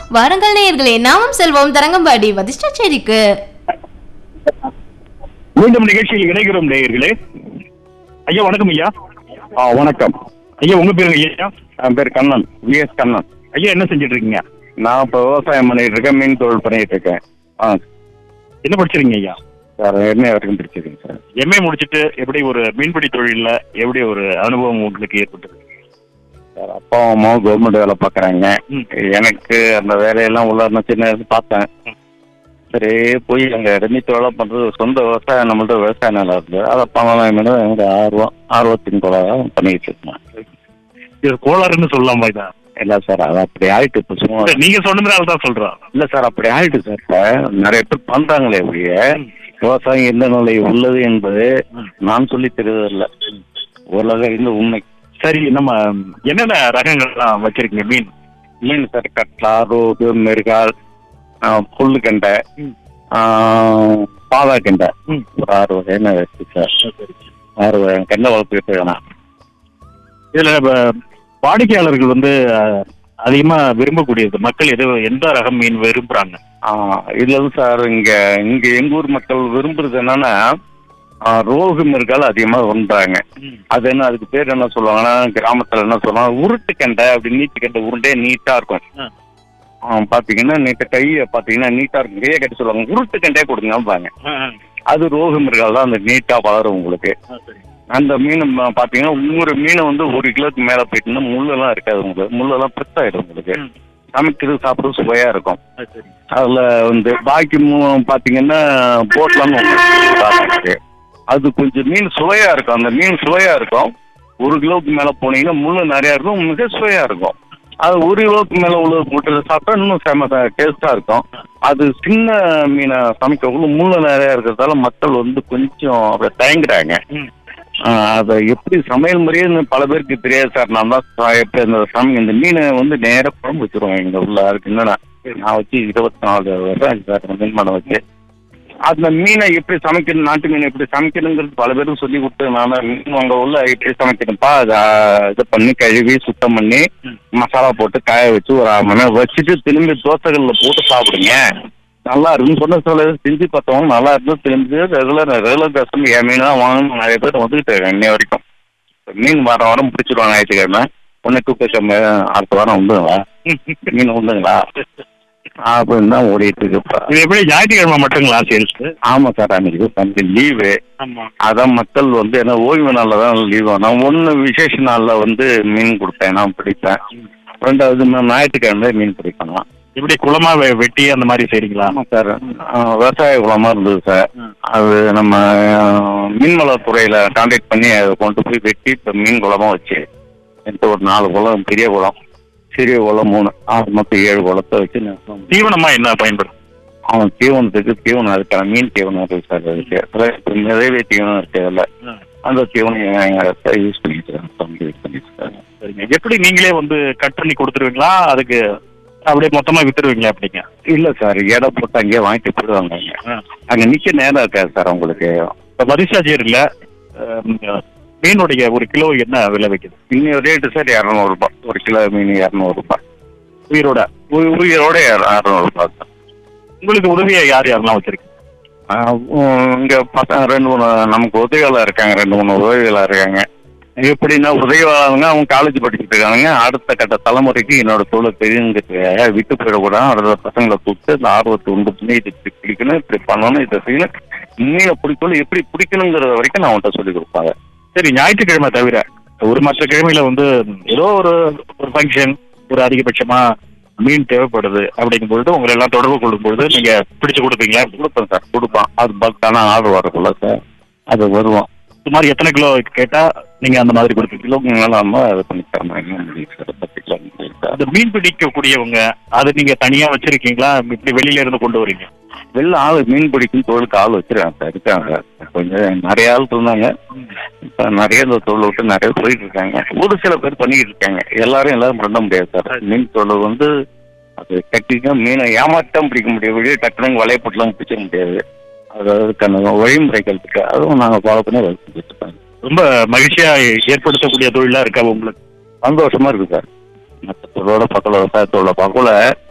வாருங்கள் நேயர்களே நாமும் செல்வோம் தரங்கம்பாடி வதிஷ்டாச்சேரிக்கு மீண்டும் நிகழ்ச்சியில் இணைகிறோம் நேயர்களே ஐயா வணக்கம் ஐயா ஆ வணக்கம் ஐயா உங்க பேருங்க ஐயா என் பேர் கண்ணன் விஎஸ் கண்ணன் ஐயா என்ன செஞ்சுட்டு இருக்கீங்க நான் இப்போ விவசாயம் பண்ணிட்டு இருக்கேன் மீன் தொழில் பண்ணிட்டு இருக்கேன் ஆ என்ன படிச்சிருக்கீங்க ஐயா சார் என்ன வரைக்கும் பிடிச்சிருக்கேன் சார் எம்ஏ முடிச்சிட்டு எப்படி ஒரு மீன்பிடி தொழில்ல எப்படி ஒரு அனுபவம் உங்களுக்கு ஏற்பட்டது சார் அப்பா அம்மாவும் கவர்மெண்ட் வேலை பார்க்குறாங்க ம். எனக்கு அந்த வேலையெல்லாம் உள்ள இருந்த சின்ன வயசுல பார்த்தேன் சரி போய் அங்கே ரெண்டு தொழிலாக பண்ணுறது சொந்த விவசாயம் நம்மள்ட்ட விவசாய நிலம் இருக்குது அதை பண்ணலாம் எனக்கு ஆர்வம் ஆர்வத்தின் தொழிலாக பண்ணிட்டு இருக்கேன் இது கோளாறுன்னு சொல்லலாமா இதா இல்லை சார் அது அப்படி ஆயிட்டு இப்போ சும்மா இல்ல, நீங்க சொன்னதுனால தான் சொல்றோம் இல்ல சார் அப்படி ஆயிட்டு சார் இப்ப நிறைய பேர் பண்றாங்களே அப்படிய விவசாயம் எந்த நிலை உள்ளது என்பது நான் சொல்லி தெரியவில்ல உலக இந்த உண்மை சரி நம்ம என்னென்ன ரகங்கள்லாம் வச்சிருக்கீங்க மீன் மீன் சார் கட்லா ரோகு மெருகால் புல்லு கண்டை ம். பாதா கண்டை ம். ஒரு ஆறு வகையான இருக்கு சார் ஆறு வகை கெண்டை வளர்த்துக்கிட்டு வேணாம் இதுல வ- வாடிக்கையாளர்கள் வந்து அஹ், அதிகமா விரும்பக்கூடியது மக்கள் எது எந்த ரகம் மீன் விரும்புறாங்க ஆ, இதுல வந்து சார் இங்க இங்க எங்க ஊர் மக்கள் விரும்புறது என்னன்னா ஆ, ரோகு மிருகால் அதிகமா விரும்புறாங்க அது என்ன அதுக்கு பேர் என்ன சொல்லுவாங்கன்னா கிராமத்துல என்ன சொல்லுவாங்க உருட்டு கண்டை அப்படி நீட்டு கண்டை உருண்டே நீட்டா இருக்கும் ஆ. ஆ, பாத்தீங்கன்னா நீட்ட கையை பாத்தீங்கன்னா நீட்டா இருக்கும் கையை கட்டி சொல்லுவாங்க உருட்டு கண்டே கொடுங்கம்பாங்க அது ரோகு மிருகால் தான் அந்த நீட்டா வளரும் உங்களுக்கு அந்த மீன் ம- பாத்தீங்கன்னா ஒவ்வொரு மீனை வந்து ஒரு கிலோக்கு மேல போயிட்டுன்னா முள்ளெல்லாம் இருக்காது உங்களுக்கு முள்ளெல்லாம் பெருசாயிடும் உங்களுக்கு ம். சமைக்கிறது சாப்பிட்றது சுவையா இருக்கும் அதுல வந்து பாக்கி மூ- பாத்தீங்கன்னா போட்லான்னு ஒண்ணு இருக்கு. அது கொஞ்சம் மீன் சுவையா இருக்கும் அந்த மீன் சுவையா இருக்கும் ஒரு கிலோவுக்கு மேல போனீங்கன்னா முள்ளு நிறைய இருக்கும் மிக சுவையா இருக்கும் அது ஒரு கிலோவுக்கு மேல உள்ள போட்டு சாப்பிட்டா இன்னும் செம டேஸ்டா இருக்கும் அது சின்ன மீனை சமைக்கக்குள்ள முள்ளு நிறைய இருக்கிறதால மக்கள் வந்து கொஞ்சம் அப்படியே தயங்குறாங்க ம். ஆஹ் அதை எப்படி சமையல் முறையே பல பேருக்கு தெரியாது சார் நான் தான் ச- எப்படி அந்த சமை இந்த மீனை வந்து நேரா குழம்பு வச்சிருவேன் எங்க உள்ள அதுக்கு என்னன்னா நான் வச்சு இருபத்தி நாலு வருஷம் ஆச்சு சார் அந்த மீன் பண்ண வச்சு அந்த மீனை எப்படி சமைக்கணும் நாட்டு மீனை எப்படி சமைக்கணுங்கிறது பல பேருக்கு சொல்லி கொடுத்து நான் தான் மீன் அங்கே உள்ள எப்படி சமைக்கணும்ப்பா அதை இது பண்ணி கழுவி சுத்தம் பண்ணி மசாலா போட்டு காய வச்சு ஒரு அரை மணி நேரம் வச்சுட்டு திரும்பி தோசைகளில் போட்டு சாப்பிடுங்க நல்லா இருக்குன்னு சொன்ன சொல்ல செஞ்சு பார்த்தவங்க நல்லா இருந்து திரும்பி ரெகுலர் ரெகுலர் கஸ்டமர் என் மீன் தான் வாங்கணும் நிறைய பேர் வந்துகிட்டு இருக்காங்க இன்னை வரைக்கும் மீன் வாரம் வாரம் பிடிச்சிருவாங்க ஞாயிற்றுக்கிழமை ஒன்று தூக்க அடுத்த வாரம் உண்டுங்களா மீன் உண்டுங்களா அப்படின்னு தான் ஓடிட்டு இருக்கு இப்போ இது எப்படி ஞாயிற்றுக்கிழமை மட்டுங்களா சேல்ஸ் ஆமாம் சார் அன்னைக்கு சண்டே லீவு ஆமா அதான் மக்கள் வந்து என்ன ஓய்வு நாளில் தான் லீவ் நான் ஒன்று விசேஷ நாளில் வந்து மீன் கொடுப்பேன் நான் பிடிப்பேன் ரெண்டாவது நான் ஞாயிற்றுக்கிழமை மீன் பிடிப்பேன் நான். இப்படி குளமா வெ- வெட்டி அந்த மாதிரி செய்றீங்களா ஆமாம் சார் ஆ, விவசாய குளமாக இருந்தது சார் அது நம்ம ஆ, மீன்வளத்துறையில் கான்டாக்ட் பண்ணி அதை கொண்டு போய் வெட்டி இப்போ மீன் குளமாக வச்சு என்கிட்ட ஒரு நாலு குளம் பெரிய குளம் சிறிய குளம் மூணு ஆறு மொத்தம் ஏழு குளத்தை வச்சு நான் தீவனமா என்ன பயன்படும் அவன் தீவனத்துக்கு தீவனம் இருக்கான் மீன் தீவனம் இருக்கு சார் அதுக்கு அப்புறம் இப்ப நிறைய தீவனம் இருக்கு அதில் அந்த தீவனம் யூஸ் பண்ணிட்டு இருக்கேன் யூஸ் பண்ணிட்டு இருக்கேன் சரிங்க எப்படி நீங்களே வந்து கட் பண்ணி கொடுத்துருவீங்களா அதுக்கு அப்படியே மொத்தமா வித்துருவீங்களா அப்படிங்க இல்ல சார் எடை போட்டு அங்கேயே வாங்கிட்டு போயிடுவாங்க அங்க அங்க நிக்க நேரம் இருக்காது சார் உங்களுக்கு இப்போ மதிசாஜேரியில் மீனுடைய ஒரு கிலோ என்ன விலை வைக்குது இன்னும் ரேட்டு சார் இரநூறுபா ஒரு கிலோ மீன் இரநூறுபா உயிரோட உயிரோட இரநூறுபா சார் உங்களுக்கு உதவியா யார் யாரெல்லாம் வச்சிருக்கீங்க ஆஹ் உம் இங்க பசங்க ரெண்டு மூணு நமக்கு உதவியாளர் இருக்காங்க ரெண்டு மூணு உதவியாளர் இருக்காங்க எப்படின்னா உதவியாளருங்க அவங்க காலேஜ் படிச்சுட்டு இருக்காங்க அடுத்த கட்ட தலைமுறைக்கு என்னோட தொழில் தெரியுங்கிறதுக்காக விட்டு போயிடக்கூடாது அடுத்த பசங்களை கூப்பிட்டு இந்த ஆர்வத்தை உண்டு பண்ணி இது இப்படி பிடிக்கணும் இப்படி பண்ணணும் இதை செய்யணும் மீனை பிடிக்கணும் எப்படி பிடிக்கணுங்கிற வரைக்கும் நான் அவன்கிட்ட சொல்லி கொடுப்பாங்க சரி ஞாயிற்றுக்கிழமை தவிர ஒரு மற்ற கிழமையில வந்து ஏதோ ஒரு ஒரு ஃபங்க்ஷன் ஒரு அதிகபட்சமா மீன் தேவைப்படுது அப்படிங்கும் பொழுது உங்களை எல்லாம் தொடர்பு கொள்ளும் பொழுது நீங்க பிடிச்சு கொடுப்பீங்களா கொடுப்பேன் சார் கொடுப்பான் அது பல்கான ஆர்டர் வரக்குள்ள சார் அது வருவான் சுமார் எத்தனை கிலோ கேட்டா நீங்க அந்த மாதிரி கொடுப்பீங்க கிலோக்கு மேலே நம்ம அதை பண்ணி தரணும் முடியும் சார் பத்து கிலோ முடியும் சார் அந்த மீன் பிடிக்கக்கூடியவங்க அது நீங்க தனியா வச்சிருக்கீங்களா இப்படி வெளியில இருந்து கொண்டு வரீங்க வெளில ஆள் மீன் பிடிக்கும் தொழிலுக்கு ஆள் வச்சிருக்காங்க சார் இருக்காங்க கொஞ்சம் நிறைய ஆள் இருந்தாங்க இப்போ நிறைய இந்த தொழில் விட்டு நிறைய போயிட்டு இருக்காங்க ஒரு சில பேர் பண்ணிக்கிட்டு இருக்காங்க எல்லாரும் எல்லாரும் பண்ண முடியாது சார் மீன் தொழில் வந்து அது கட்டிக்க மீனை ஏமாற்றம் பிடிக்க முடியாது வெளியே டக்குனு வலைய போட்டுலாம் பிடிக்க முடியாது அது அதுக்கான வழிமுறைகள் இருக்கு அதுவும் நாங்கள் ஃபாலோ பண்ணி அதை செஞ்சுட்டு இருக்கோம். ரொம்ப மகிழ்ச்சியா ஏற்படுத்தக்கூடிய தொழிலா இருக்கா உங்களுக்கு சந்தோஷமா இருக்கு சார் மற்ற தொழிலோட பக்கத்தில் விவசாயத்தோட பக்கத்தில்